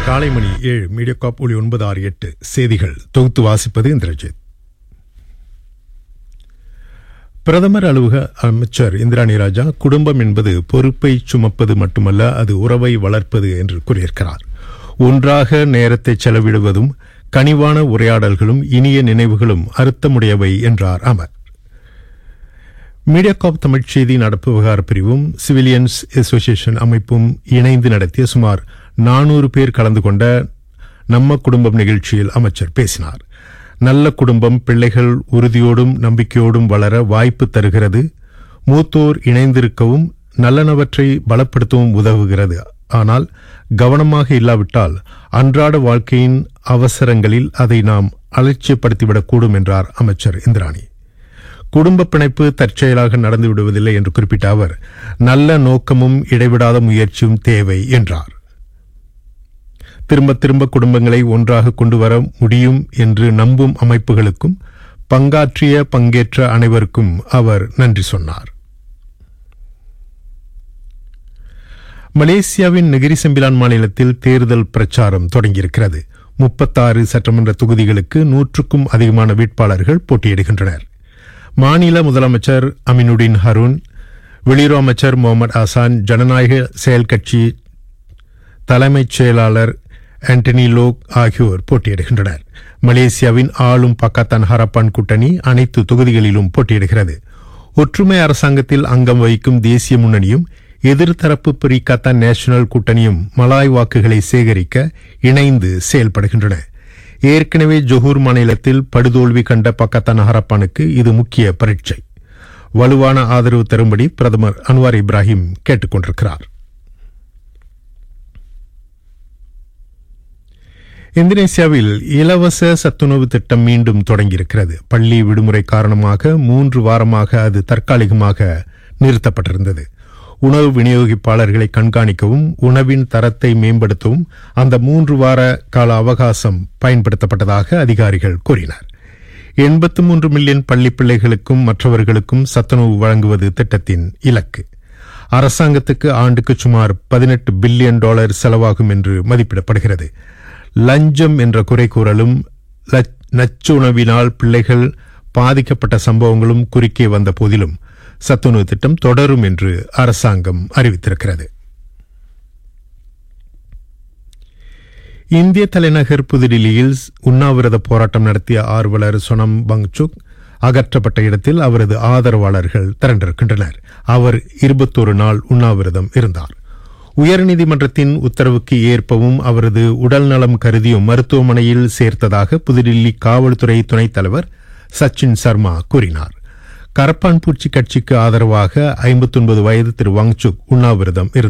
காலை மணி ஏழு மீடியாகாப் ஒளி ஒன்பது ஆறு எட்டு செய்திகள் தொகுத்து வாசிப்பது இந்திரஜித் பிரதமர் அலுவலக அமைச்சர் இந்திராணி ராஜா குடும்பம் என்பது பொறுப்பை சுமப்பது மட்டுமல்ல அது உறவை வளர்ப்பது என்று கூறியிருக்கிறார் ஒன்றாக நேரத்தை செலவிடுவதும் கனிவான உரையாடல்களும் இனிய நினைவுகளும் அர்த்தமுடையவை என்றார் அவர் மீடியாகாப் தமிழ்ச் செய்தி நடப்பு விவகார பிரிவும் சிவிலியன்ஸ் அசோசியேஷன் அமைப்பும் இணைந்து நடத்திய சுமார் நானூறு பேர் கலந்து கொண்ட நம்ம குடும்பம் நிகழ்ச்சியில் அமைச்சர் பேசினார் நல்ல குடும்பம் பிள்ளைகள் உறுதியோடும் நம்பிக்கையோடும் வளர வாய்ப்பு தருகிறது மூத்தோர் இணைந்திருக்கவும் நல்லனவற்றை பலப்படுத்தவும் உதவுகிறது ஆனால் கவனமாக இல்லாவிட்டால் அன்றாட வாழ்க்கையின் அவசரங்களில் அதை நாம் அலட்சியப்படுத்திவிடக்கூடும் என்றார் அமைச்சர் இந்திராணி குடும்ப பிணைப்பு தற்செயலாக நடந்து விடுவதில்லை என்று குறிப்பிட்ட அவர் நல்ல நோக்கமும் இடைவிடாத முயற்சியும் தேவை என்றார் திரும்ப திரும்ப குடும்பங்களை ஒன்றாக கொண்டு வர முடியும் என்று நம்பும் அமைப்புகளுக்கும் பங்காற்றிய பங்கேற்ற அனைவருக்கும் அவர் நன்றி சொன்னார் மலேசியாவின் நெகிரி செம்பிலான் மாநிலத்தில் தேர்தல் பிரச்சாரம் தொடங்கியிருக்கிறது முப்பத்தாறு சட்டமன்ற தொகுதிகளுக்கு நூற்றுக்கும் அதிகமான வேட்பாளர்கள் போட்டியிடுகின்றனர் மாநில முதலமைச்சர் அமினுடின் ஹருன் வெளியுறவு அமைச்சர் முகமது ஆசான் ஜனநாயக செயல் கட்சி தலைமைச் செயலாளர் ஆண்டனி லோக் ஆகியோர் போட்டியிடுகின்றனர் மலேசியாவின் ஆளும் பக்காத்தான் ஹரப்பான் கூட்டணி அனைத்து தொகுதிகளிலும் போட்டியிடுகிறது ஒற்றுமை அரசாங்கத்தில் அங்கம் வகிக்கும் தேசிய முன்னணியும் எதிர்த்தரப்பு பிரிக்காத்தான் நேஷனல் கூட்டணியும் மலாய் வாக்குகளை சேகரிக்க இணைந்து செயல்படுகின்றன ஏற்கனவே ஜொஹூர் மாநிலத்தில் படுதோல்வி கண்ட பக்கத்தான் ஹரப்பானுக்கு இது முக்கிய பரீட்சை வலுவான ஆதரவு தரும்படி பிரதமர் அன்வார் இப்ராஹிம் கேட்டுக் கொண்டிருக்கிறார் இந்தோனேசியாவில் இலவச சத்துணவு திட்டம் மீண்டும் தொடங்கியிருக்கிறது பள்ளி விடுமுறை காரணமாக மூன்று வாரமாக அது தற்காலிகமாக நிறுத்தப்பட்டிருந்தது உணவு விநியோகிப்பாளர்களை கண்காணிக்கவும் உணவின் தரத்தை மேம்படுத்தவும் அந்த மூன்று வார கால அவகாசம் பயன்படுத்தப்பட்டதாக அதிகாரிகள் கூறினர் எண்பத்து மூன்று மில்லியன் பள்ளி பிள்ளைகளுக்கும் மற்றவர்களுக்கும் சத்துணவு வழங்குவது திட்டத்தின் இலக்கு அரசாங்கத்துக்கு ஆண்டுக்கு சுமார் பதினெட்டு பில்லியன் டாலர் செலவாகும் என்று மதிப்பிடப்படுகிறது லஞ்சம் என்ற குறை கூறலும் நச்சுணவினால் பிள்ளைகள் பாதிக்கப்பட்ட சம்பவங்களும் குறுக்கே வந்த போதிலும் சத்துணவு திட்டம் தொடரும் என்று அரசாங்கம் அறிவித்திருக்கிறது இந்திய தலைநகர் புதுடில்லியில் உண்ணாவிரத போராட்டம் நடத்திய ஆர்வலர் சொனம் பங்சுக் அகற்றப்பட்ட இடத்தில் அவரது ஆதரவாளர்கள் திரண்டிருக்கின்றனர் அவர் இருபத்தொரு நாள் உண்ணாவிரதம் இருந்தார் உயர்நீதிமன்றத்தின் உத்தரவுக்கு ஏற்பவும் அவரது உடல் நலம் கருதியும் மருத்துவமனையில் சேர்த்ததாக புதுடில்லி காவல்துறை துணைத் தலைவர் சச்சின் சர்மா கூறினார் கரப்பான்பூச்சி கட்சிக்கு ஆதரவாக ஐம்பத்தொன்பது வயது திரு வாங்சுக் உண்ணாவிரதம் இருந்தார்